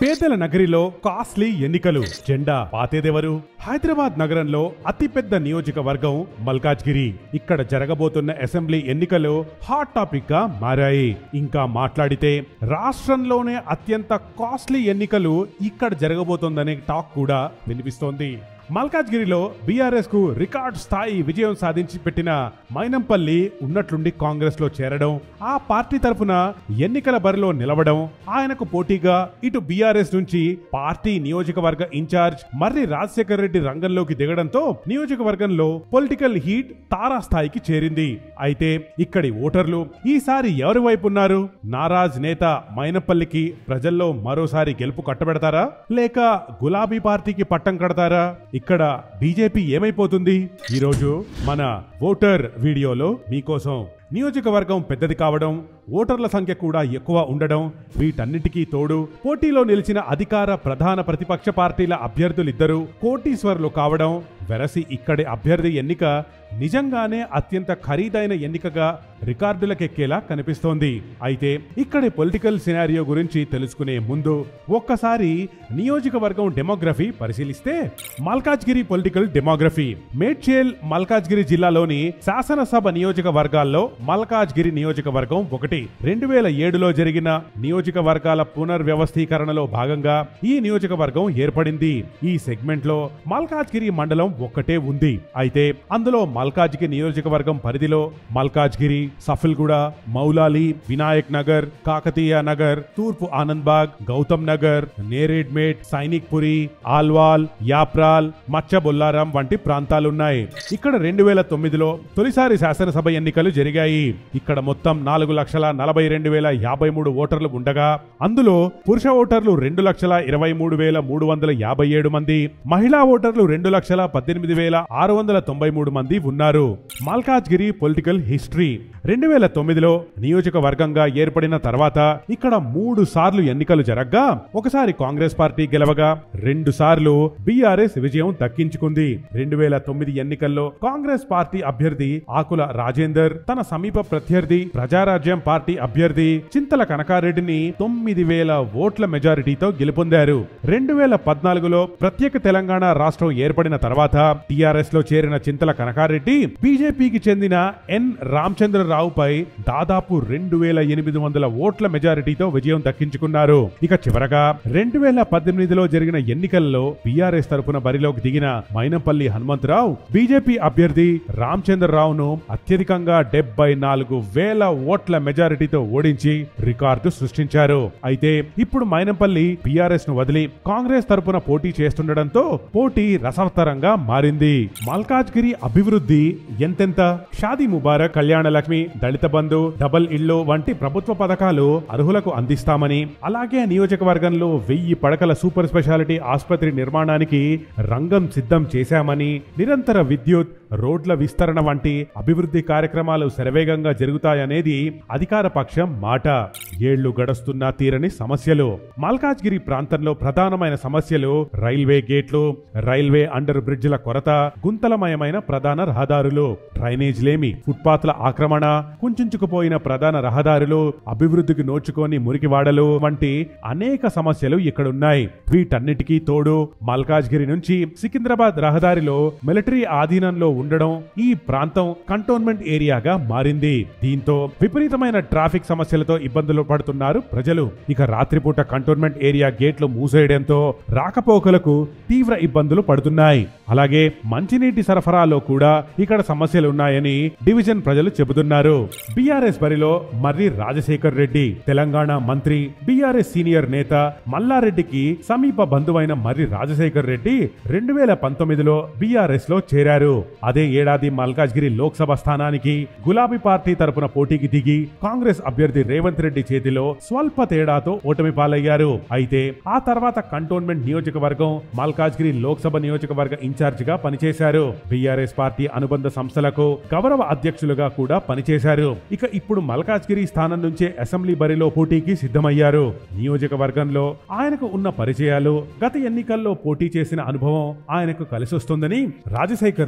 పేదల నగరిలో కాస్ట్లీ ఎన్నికలు జెండా పాతేదెవరు హైదరాబాద్ నగరంలో అతిపెద్ద నియోజకవర్గం మల్కాజ్గిరి ఇక్కడ జరగబోతున్న అసెంబ్లీ ఎన్నికలు హాట్ టాపిక్ గా మారాయి ఇంకా మాట్లాడితే రాష్ట్రంలోనే అత్యంత కాస్ట్లీ ఎన్నికలు ఇక్కడ జరగబోతోందనే టాక్ కూడా వినిపిస్తోంది మల్కాజ్గిరిలో బీఆర్ఎస్ కు రికార్డ్ స్థాయి విజయం సాధించి పెట్టిన మైనంపల్లి ఉన్నట్లుండి కాంగ్రెస్ లో చేరడం ఆ పార్టీ తరఫున ఎన్నికల బరిలో నిలవడం ఆయనకు పోటీగా ఇటు బీఆర్ఎస్ నుంచి పార్టీ నియోజకవర్గ ఇన్ఛార్జ్ మర్రి రాజశేఖర్ రెడ్డి రంగంలోకి దిగడంతో నియోజకవర్గంలో పొలిటికల్ హీట్ తారాస్థాయికి చేరింది అయితే ఇక్కడి ఓటర్లు ఈసారి ఎవరి వైపు ఉన్నారు నారాజ్ నేత మైనపల్లికి ప్రజల్లో మరోసారి గెలుపు కట్టబెడతారా లేక గులాబీ పార్టీకి పట్టం కడతారా ఇక్కడ బీజేపీ ఏమైపోతుంది ఈరోజు మన ఓటర్ వీడియోలో మీకోసం నియోజకవర్గం పెద్దది కావడం ఓటర్ల సంఖ్య కూడా ఎక్కువ ఉండడం వీటన్నిటికీ తోడు పోటీలో నిలిచిన అధికార ప్రధాన ప్రతిపక్ష పార్టీల అభ్యర్థులిద్దరూ కోటీశ్వర్లు కావడం వెరసి ఇక్కడి అభ్యర్థి ఎన్నిక నిజంగానే అత్యంత ఖరీదైన ఎన్నికగా రికార్డులకెక్కేలా కనిపిస్తోంది అయితే ఇక్కడి పొలిటికల్ సినారియో గురించి తెలుసుకునే ముందు ఒక్కసారి నియోజకవర్గం డెమోగ్రఫీ పరిశీలిస్తే మల్కాజ్గిరి పొలిటికల్ డెమోగ్రఫీ మేడ్చేల్ మల్కాజ్గిరి జిల్లాలోని శాసనసభ నియోజకవర్గాల్లో మల్కాజ్గిరి నియోజకవర్గం ఒకటి రెండు వేల ఏడులో జరిగిన నియోజకవర్గాల పునర్వ్యవస్థీకరణలో భాగంగా ఈ నియోజకవర్గం ఏర్పడింది ఈ సెగ్మెంట్ లో మల్కాజ్గిరి మండలం ఒక్కటే ఉంది అయితే అందులో మల్కాజ్గిరి నియోజకవర్గం పరిధిలో మల్కాజ్గిరి సఫిల్గూడ మౌలాలి వినాయక్ నగర్ కాకతీయ నగర్ తూర్పు ఆనంద్బాగ్ గౌతమ్ నగర్ నేరేడ్మేట్ సైనిక్ పురి ఆల్వాల్ యాప్రాల్ మచ్చ బొల్లారం వంటి ప్రాంతాలున్నాయి ఇక్కడ రెండు వేల తొమ్మిదిలో తొలిసారి శాసనసభ ఎన్నికలు జరిగాయి ఇక్కడ మొత్తం నాలుగు లక్షల నలభై రెండు వేల యాభై మూడు ఓటర్లు ఉండగా అందులో పురుష ఓటర్లు రెండు లక్షల ఇరవై మూడు వేల మూడు వందల యాభై ఏడు మంది మహిళా ఓటర్లు రెండు లక్షల పద్దెనిమిది వేల ఆరు వందల తొంభై మూడు మంది ఉన్నారు మాల్కాజ్గిరి పొలిటికల్ హిస్టరీ రెండు వేల తొమ్మిదిలో నియోజకవర్గంగా ఏర్పడిన తర్వాత ఇక్కడ మూడు సార్లు ఎన్నికలు జరగ్గా ఒకసారి కాంగ్రెస్ పార్టీ గెలవగా రెండు సార్లు బీఆర్ఎస్ విజయం దక్కించుకుంది రెండు వేల తొమ్మిది ఎన్నికల్లో కాంగ్రెస్ పార్టీ అభ్యర్థి ఆకుల రాజేందర్ తన సమీప ప్రత్యర్థి ప్రజారాజ్యం పార్టీ అభ్యర్థి చింతల కనకారెడ్డిని తొమ్మిది వేల ఓట్ల మెజారిటీతో గెలుపొందారు రెండు వేల పద్నాలుగులో ప్రత్యేక తెలంగాణ రాష్ట్రం ఏర్పడిన తర్వాత టిఆర్ఎస్ లో చేరిన చింతల కనకారెడ్డి బీజేపీకి చెందిన ఎన్ రామచంద్రరావుపై దాదాపు రెండు వేల ఎనిమిది వందల ఓట్ల మెజారిటీతో విజయం దక్కించుకున్నారు ఇక చివరగా రెండు వేల పద్దెనిమిదిలో జరిగిన ఎన్నికల్లో బీఆర్ఎస్ తరపున బరిలోకి దిగిన మైనంపల్లి హనుమంతరావు బీజేపీ అభ్యర్థి రామచంద్రరావును అత్యధికంగా డెబ్బై నాలుగు వేల ఓట్ల మెజారిటీతో ఓడించి రికార్డు సృష్టించారు అయితే ఇప్పుడు మైనంపల్లి బీఆర్ఎస్ ను వదిలి కాంగ్రెస్ తరపున పోటీ చేస్తుండటంతో పోటీ రసవత్తరంగా మారింది మల్కాజ్గిరి అభివృద్ధి ఎంతెంత షాదీ ముబారక్ కళ్యాణ లక్ష్మి దళిత బంధు డబల్ ఇల్లు వంటి ప్రభుత్వ పథకాలు అర్హులకు అందిస్తామని అలాగే నియోజకవర్గంలో వెయ్యి పడకల సూపర్ స్పెషాలిటీ ఆసుపత్రి నిర్మాణానికి రంగం సిద్ధం చేశామని నిరంతర విద్యుత్ రోడ్ల విస్తరణ వంటి అభివృద్ధి కార్యక్రమాలు శరవేగంగా జరుగుతాయనేది అధికార పక్షం మాట ఏళ్లు గడుస్తున్నా తీరని సమస్యలు మల్కాజ్గిరి ప్రాంతంలో ప్రధానమైన సమస్యలు రైల్వే గేట్లు రైల్వే అండర్ బ్రిడ్జ్ల కొరత గుంతలమయమైన ప్రధాన రహదారులు డ్రైనేజ్ లేమి ఫుట్పాత్ల ఆక్రమణ కుంచుకుపోయిన ప్రధాన రహదారులు అభివృద్ధికి నోచుకొని మురికివాడలు వంటి అనేక సమస్యలు ఇక్కడున్నాయి వీటన్నిటికీ తోడు మల్కాజ్గిరి నుంచి సికింద్రాబాద్ రహదారిలో మిలిటరీ ఆధీనంలో ఉండడం ఈ ప్రాంతం కంటోన్మెంట్ ఏరియాగా మారింది దీంతో విపరీతమైన ట్రాఫిక్ సమస్యలతో ఇబ్బందులు పడుతున్నారు ప్రజలు ఇక రాత్రిపూట కంటోన్మెంట్ ఏరియా గేట్లు మూసేయడంతో రాకపోకలకు తీవ్ర ఇబ్బందులు పడుతున్నాయి అలాగే మంచినీటి సరఫరాలో కూడా ఇక్కడ సమస్యలు ఉన్నాయని డివిజన్ ప్రజలు చెబుతున్నారు బీఆర్ఎస్ బరిలో మర్రి రాజశేఖర్ రెడ్డి తెలంగాణ మంత్రి బీఆర్ఎస్ సీనియర్ నేత మల్లారెడ్డికి సమీప బంధువైన మర్రి రాజశేఖర్ రెడ్డి రెండు వేల పంతొమ్మిదిలో బీఆర్ఎస్ లో చేరారు అదే ఏడాది మల్కాజ్గిరి లోక్సభ స్థానానికి గులాబీ పార్టీ తరపున పోటీకి దిగి కాంగ్రెస్ అభ్యర్థి రేవంత్ రెడ్డి చేతిలో స్వల్ప తేడాతో ఓటమి పాలయ్యారు అయితే ఆ తర్వాత కంటోన్మెంట్ నియోజకవర్గం మల్కాజ్గిరి లోక్సభ నియోజకవర్గ ఇన్ఛార్జ్ గా పనిచేశారు బీఆర్ఎస్ పార్టీ అనుబంధ సంస్థలకు గౌరవ అధ్యక్షులుగా కూడా పనిచేశారు ఇక ఇప్పుడు మల్కాజ్గిరి స్థానం నుంచే అసెంబ్లీ బరిలో పోటీకి సిద్ధమయ్యారు నియోజకవర్గంలో ఆయనకు ఉన్న పరిచయాలు గత ఎన్నికల్లో పోటీ చేసిన అనుభవం ఆయనకు కలిసొస్తుందని రాజశేఖర్ రెడ్డి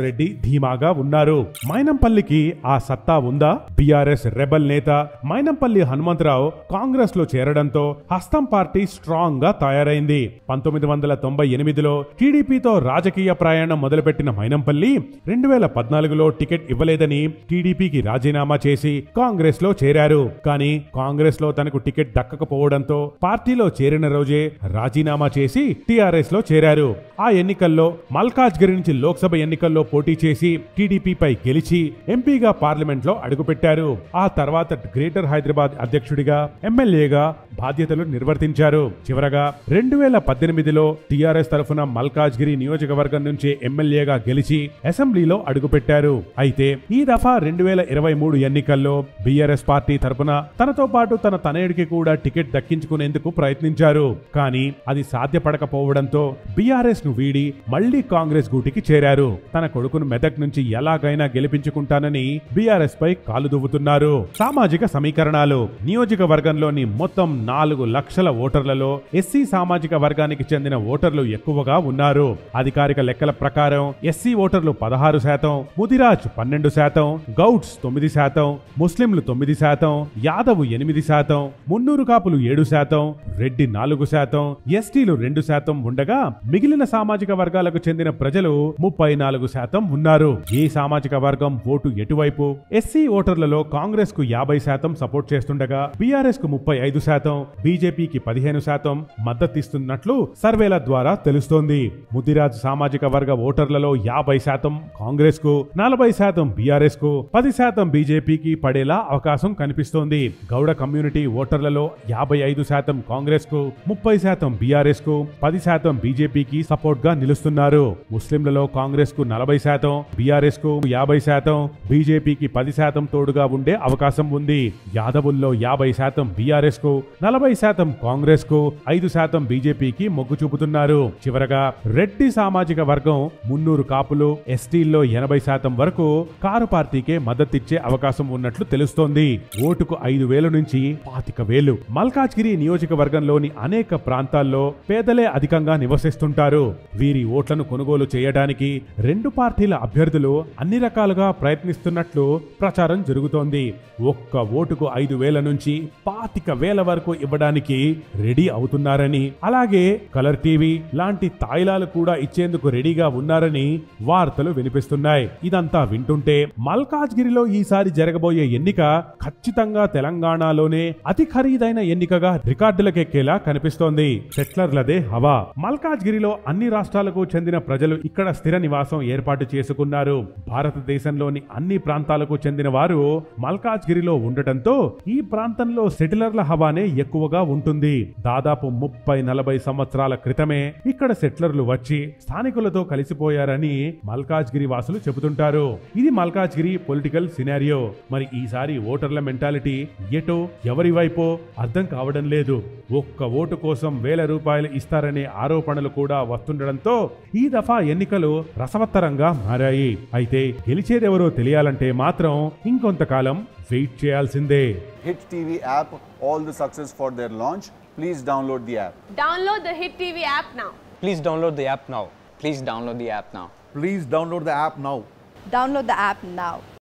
ధీమాగా ఉన్నారు మైనంపల్లికి ఆ సత్తా ఉందా బీఆర్ఎస్ రెబల్ నేత మైనంపల్లి హనుమంతరావు కాంగ్రెస్ లో చేరడంతో హస్తం పార్టీ స్ట్రాంగ్ గా తయారైంది పంతొమ్మిది వందల తొంభై ఎనిమిదిలో టీడీపీతో రాజకీయ ప్రయాణం మొదలుపెట్టిన మైనంపల్లి రెండు వేల పద్నాలుగులో టికెట్ ఇవ్వలేదని టీడీపీకి రాజీనామా చేసి కాంగ్రెస్ లో చేరారు కానీ కాంగ్రెస్ లో తనకు టికెట్ దక్కకపోవడంతో పార్టీలో చేరిన రోజే రాజీనామా చేసి టీఆర్ఎస్ లో చేరారు ఆ ఎన్నికల్లో మల్కాజ్గిరి నుంచి లోక్సభ ఎన్నికల్లో పోటీ చేసి టీడీపీపై గెలిచి ఎంపీగా పార్లమెంట్ లో అడుగుపెట్టారు ఆ తర్వాత గ్రేటర్ హైదరాబాద్ అధ్యక్షుడిగా ఎమ్మెల్యేగా బాధ్యతలు నిర్వర్తించారు చివరగా రెండు వేల పద్దెనిమిదిలో టీఆర్ఎస్ తరఫున మల్కాజ్గిరి నియోజకవర్గం నుంచి ఎమ్మెల్యేగా గెలిచి అసెంబ్లీలో అడుగుపెట్టారు అయితే ఈ దఫా రెండు వేల ఇరవై మూడు ఎన్నికల్లో బీఆర్ఎస్ పార్టీ తరపున తనతో పాటు తన తనయుడికి కూడా టికెట్ దక్కించుకునేందుకు ప్రయత్నించారు కానీ అది సాధ్యపడకపోవడంతో బీఆర్ఎస్ ను వీడి మళ్లీ కాంగ్రెస్ గూటికి చేరారు తన కొడుకును మెదక్ నుంచి ఎలాగైనా గెలిపించుకుంటానని బీఆర్ఎస్ పై కాలు దువ్వుతున్నారు సామాజిక సమీకరణాలు నియోజకవర్గంలోని మొత్తం నాలుగు లక్షల ఓటర్లలో ఎస్సీ సామాజిక వర్గానికి చెందిన ఓటర్లు ఎక్కువగా ఉన్నారు అధికారిక లెక్కల ప్రకారం ఎస్సీ ఓటర్లు పదహారు శాతం ముదిరాజ్ పన్నెండు శాతం గౌడ్స్ తొమ్మిది శాతం ముస్లింలు తొమ్మిది శాతం యాదవ్ ఎనిమిది శాతం మున్నూరు కాపులు ఏడు శాతం రెడ్డి నాలుగు శాతం ఎస్టీలు రెండు శాతం ఉండగా మిగిలిన సామాజిక వర్గాలకు చెందిన ప్రజలు ముప్పై నాలుగు శాతం ఉన్నారు ఈ సామాజిక వర్గం ఓటు ఎటువైపు ఎస్సీ ఓటర్లలో కాంగ్రెస్ కు యాభై శాతం సపోర్ట్ చేస్తుండగా బీఆర్ఎస్ కు ముప్పై ఐదు శాతం బీజేపీకి పదిహేను శాతం మద్దతిస్తున్నట్లు సర్వేల ద్వారా తెలుస్తోంది ముదిరాజ్ సామాజిక వర్గ ఓటర్లలో యాభై శాతం కాంగ్రెస్ కు నలభై శాతం బీఆర్ఎస్ కు పది శాతం బీజేపీకి పడేలా అవకాశం కనిపిస్తోంది గౌడ కమ్యూనిటీ ఓటర్లలో యాభై ఐదు శాతం కాంగ్రెస్ కు ముప్పై శాతం బీఆర్ఎస్ కు పది శాతం బీజేపీకి సపోర్ట్ గా నిలుస్తున్నారు ముస్లింలలో కాంగ్రెస్ కు నలభై శాతం బీఆర్ఎస్ కు యాభై శాతం బీజేపీకి పది శాతం తోడుగా ఉండే అవకాశం ఉంది యాదవుల్లో యాభై శాతం బీఆర్ఎస్ కు నలభై శాతం కాంగ్రెస్ కు ఐదు శాతం బీజేపీకి మొగ్గు చూపుతున్నారు చివరగా రెడ్డి సామాజిక వర్గం మున్నూరు కాపులు ఎస్టీల్లో ఎనభై శాతం వరకు కారు పార్టీకే మద్దతిచ్చే అవకాశం ఉన్నట్లు తెలుస్తోంది ఓటుకు ఐదు వేలు నుంచి పాతిక వేలు మల్కాజ్గిరి నియోజకవర్గంలోని అనేక ప్రాంతాల్లో పేదలే అధికంగా నివసిస్తుంటారు వీరి ఓట్లను కొనుగోలు చేయడానికి రెండు పార్టీల అభ్యర్థులు అన్ని రకాలుగా ప్రయత్నిస్తున్నట్లు ప్రచారం జరుగుతోంది ఒక్క ఓటుకు ఐదు వేల నుంచి పాతిక వేల వరకు ఇవ్వడానికి రెడీ అవుతున్నారని అలాగే కలర్ టీవీ లాంటి తాయిలాలు కూడా ఇచ్చేందుకు రెడీగా ఉన్నారని వార్తలు వినిపిస్తున్నాయి ఇదంతా వింటుంటే మల్కాజ్గిరిలో ఈసారి జరగబోయే ఎన్నిక ఖచ్చితంగా తెలంగాణలోనే అతి ఖరీదైన ఎన్నికగా రికార్డులకెక్కేలా కనిపిస్తోంది సెట్లర్లదే హవా మల్కాజ్గిరిలో అన్ని రాష్ట్రాలకు చెందిన ప్రజలు ఇక్కడ స్థిర నివాసం ఏర్పాటు చేసుకున్నారు భారతదేశంలోని అన్ని ప్రాంతాలకు చెందిన వారు మల్కాజ్గిరిలో ఉండటంతో ఈ ప్రాంతంలో సెటిలర్ల హవానే ఎక్కువగా ఉంటుంది దాదాపు ముప్పై నలభై సంవత్సరాల క్రితమే ఇక్కడ సెటిలర్లు వచ్చి స్థానికులతో కలిసిపోయారని మల్కాజ్గిరి వాసులు చెబుతుంటారు ఇది మల్కాజ్గిరి పొలిటికల్ సినారియో మరి ఈసారి ఓటర్ల మెంటాలిటీ ఎటో ఎవరి వైపో అర్థం కావడం లేదు ఒక్క ఓటు కోసం వేల రూపాయలు ఇస్తారనే ఆరోపణలు కూడా వస్తుండడంతో ఈ దఫా ఎన్నికలు రసవత్తరంగా మారాయి అయితే గెలిచేదెవరో తెలియాలంటే మాత్రం ఇంకొంతకాలం వెయిట్ చేయాల్సిందే Hit TV app, all the success for their launch. Please download the app. Download the Hit TV app now. Please download the app now. Please download the app now. Please download the app now. Download the app now.